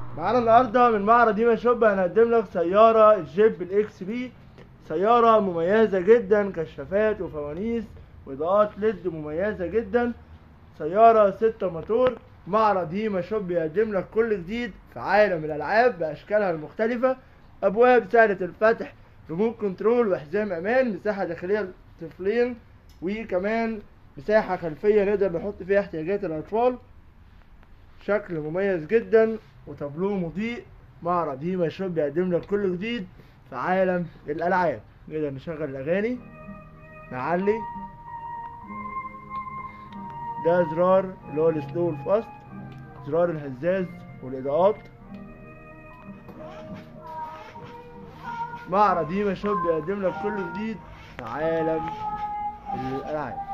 معانا النهارده من معرض ديما شوب هنقدم لك سيارة الجيب الاكس بي سيارة مميزة جدا كشافات وفوانيس واضاءات ليد مميزة جدا سيارة ستة موتور معرض ديما شوب بيقدم لك كل جديد في عالم الالعاب باشكالها المختلفة ابواب سهلة الفتح ريموت كنترول وحزام امان مساحة داخلية للطفلين وكمان مساحة خلفية نقدر نحط فيها احتياجات الاطفال شكل مميز جدا وتابلوه مضيء معرض هيما شوب بيقدم لك كل جديد في عالم الالعاب نقدر نشغل الاغاني نعلي ده زرار اللي هو السلو والفاست زرار الهزاز والاضاءات معرض هيما شوب بيقدم لك كل جديد في عالم الالعاب